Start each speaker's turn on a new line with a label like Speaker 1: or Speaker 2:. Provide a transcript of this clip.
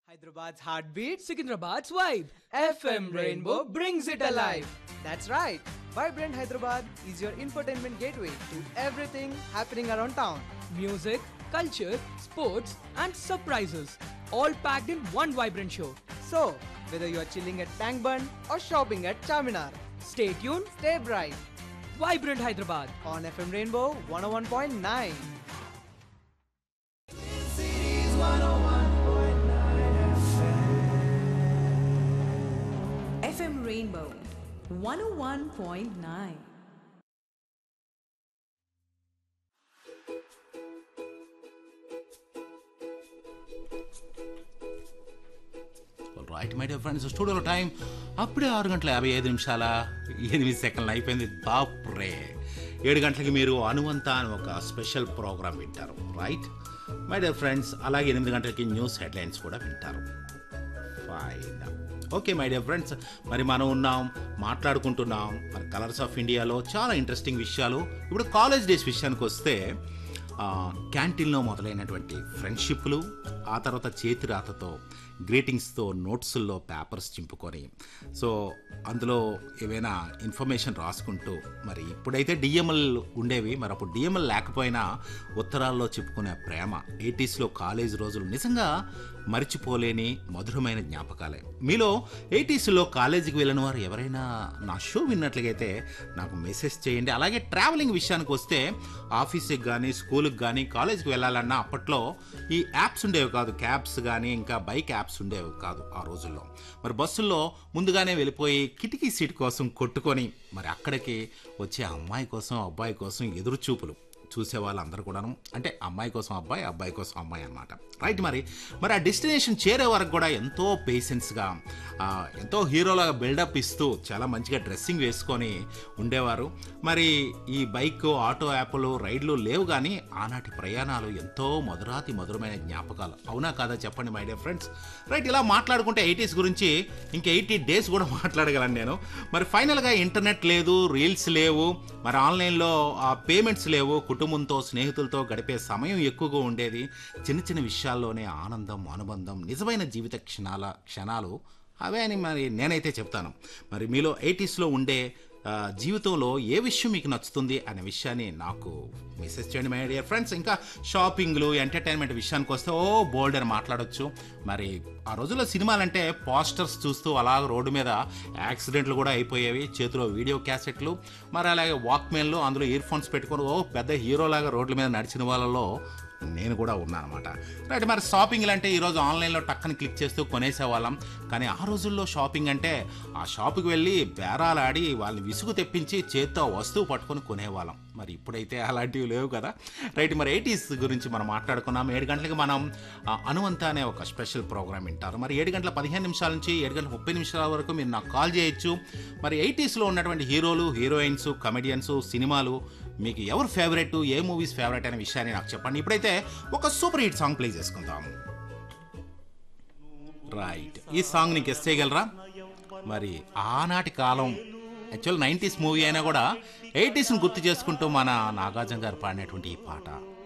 Speaker 1: Hyderabad's heartbeat,
Speaker 2: Secunderabad's vibe.
Speaker 1: FM Rainbow brings it alive. That's right. Vibrant Hyderabad is your infotainment gateway to everything happening around town.
Speaker 2: Music, culture, sports, and surprises. All packed in one vibrant show.
Speaker 1: So, whether you're chilling at Tank Bund or shopping at Charminar,
Speaker 2: Stay tuned.
Speaker 1: stay bright
Speaker 2: Vibrant Hyderabad.
Speaker 1: on FM Rainbow 101.9.
Speaker 3: FM Rainbow 101.9.
Speaker 4: Right my dear friends స్టూడియోలో time అప్పుడే ఆరు గంటల యాభై ఐదు నిమిషాల ఎనిమిది సెకండ్లు అయిపోయింది బాప్రే ఏడు గంటలకి మీరు అనువంత అని ఒక స్పెషల్ ప్రోగ్రామ్ వింటారు రైట్ మై డియర్ ఫ్రెండ్స్ అలాగే ఎనిమిది గంటలకి న్యూస్ హెడ్లైన్స్ కూడా వింటారు fine okay my dear friends మరి మనం ఉన్నాం మాట్లాడుకుంటున్నాం మన కలర్స్ ఆఫ్ ఇండియాలో చాలా ఇంట్రెస్టింగ్ విషయాలు ఇప్పుడు కాలేజ్ డేస్ విషయానికి వస్తే ఆ, క్యాంటీన్లో మొదలైనటువంటి ఫ్రెండ్షిప్లు ఆ తర్వాత చేతి రాతతో గ్రీటింగ్స్తో నోట్సుల్లో పేపర్స్ చింపుకొని సో అందులో ఏవైనా ఇన్ఫర్మేషన్ రాసుకుంటూ మరి ఇప్పుడైతే డిఎంఎల్ ఉండేవి మరి అప్పుడు డిఎంఎల్ లేకపోయినా ఉత్తరాల్లో చెప్పుకునే ప్రేమ ఎయిటీస్లో కాలేజ్ రోజులు నిజంగా మరిచిపోలేని మధురమైన జ్ఞాపకాలే మీలో ఎయిటీస్లో కాలేజీకి వెళ్ళిన వారు ఎవరైనా నా షో విన్నట్లయితే నాకు మెసేజ్ చేయండి అలాగే ట్రావెలింగ్ విషయానికి వస్తే ఆఫీస్కి కానీ స్కూల్కి కానీ కాలేజీకి వెళ్ళాలన్నా అప్పట్లో ఈ యాప్స్ ఉండేవి కాదు క్యాబ్స్ కానీ ఇంకా బైక్ యాప్స్ ఉండేవి కాదు ఆ రోజుల్లో మరి బస్సుల్లో ముందుగానే వెళ్ళిపోయి కిటికీ సీట్ కోసం కొట్టుకొని మరి అక్కడికి వచ్చే అమ్మాయి కోసం అబ్బాయి కోసం ఎదురు చూపులు చూసే వాళ్ళందరూ కూడాను అంటే అమ్మాయి కోసం అబ్బాయి అబ్బాయి కోసం అమ్మాయి అనమాట రైట్ మరి మరి ఆ డెస్టినేషన్ చేరే వరకు కూడా ఎంతో పేషెన్స్గా ఎంతో హీరోలాగా బిల్డప్ ఇస్తూ చాలా మంచిగా డ్రెస్సింగ్ వేసుకొని ఉండేవారు మరి ఈ బైక్ ఆటో యాప్లు రైడ్లు లేవు కానీ ఆనాటి ప్రయాణాలు ఎంతో మధురాతి మధురమైన జ్ఞాపకాలు అవునా కాదా చెప్పండి మై డియర్ ఫ్రెండ్స్ రైట్ ఇలా మాట్లాడుకుంటే ఎయిటీస్ గురించి ఇంక ఎయిటీ డేస్ కూడా మాట్లాడగలను నేను మరి ఫైనల్గా ఇంటర్నెట్ లేదు రీల్స్ లేవు మరి ఆన్లైన్లో పేమెంట్స్ లేవు కుటుంబంతో స్నేహితులతో గడిపే సమయం ఎక్కువగా ఉండేది చిన్న చిన్న విషయాల్లోనే ఆనందం అనుబంధం నిజమైన జీవిత క్షణాల క్షణాలు అవే అని మరి నేనైతే చెప్తాను మరి మీలో ఎయిటీస్లో ఉండే ఆ, జీవితంలో ఏ విషయం మీకు నచ్చుతుంది అనే విషయాన్ని నాకు మెసేజ్ చేయండి మై డియర్ ఫ్రెండ్స్ ఇంకా షాపింగ్లు ఎంటర్టైన్మెంట్ విషయానికి వస్తే ఓ బోల్డ్ అని మాట్లాడొచ్చు మరి ఆ రోజుల్లో సినిమాలంటే పోస్టర్స్ చూస్తూ అలా రోడ్డు మీద యాక్సిడెంట్లు కూడా అయిపోయేవి చేతిలో వీడియో క్యాసెట్లు మరి అలాగే వాక్మెన్లు అందులో ఇయర్ ఫోన్స్ పెట్టుకొని ఓ పెద్ద హీరోలాగా రోడ్ల మీద నడిచిన వాళ్ళలో నేను కూడా ఉన్నాను అనమాట రైట్ మరి షాపింగ్లు అంటే ఈరోజు ఆన్లైన్లో టక్కని క్లిక్ చేస్తూ కొనేసేవాళ్ళం కానీ ఆ రోజుల్లో షాపింగ్ అంటే ఆ షాపుకి వెళ్ళి బేరాలు ఆడి వాళ్ళని విసుగు తెప్పించి చేత్తో వస్తువు పట్టుకొని కొనేవాళ్ళం మరి ఇప్పుడైతే అలాంటివి లేవు కదా రైట్ మరి ఎయిటీస్ గురించి మనం మాట్లాడుకున్నాం ఏడు గంటలకి మనం ఆ, అనువంత అనే ఒక స్పెషల్ ప్రోగ్రామ్ వింటారు మరి ఏడు గంటల పదిహేను నిమిషాల నుంచి ఏడు గంటల ముప్పై నిమిషాల వరకు మీరు నాకు కాల్ చేయొచ్చు మరి ఎయిటీస్లో ఉన్నటువంటి హీరోలు హీరోయిన్స్ కమెడియన్స్ సినిమాలు మీకు ఎవరు ఫేవరెట్ ఏ మూవీస్ ఫేవరెట్ అనే విషయాన్ని నాకు చెప్పండి ఇప్పుడైతే ఒక సూపర్ హిట్ సాంగ్ ప్లే చేసుకుందాం రైట్ ఈ సాంగ్ నీకు ఎస్ చేయగలరా మరి ఆనాటి కాలం యాక్చువల్ నైంటీస్ మూవీ అయినా కూడా ఎయిటీస్ని గుర్తు చేసుకుంటూ మన నాగార్జున గారు పాడినటువంటి ఈ పాట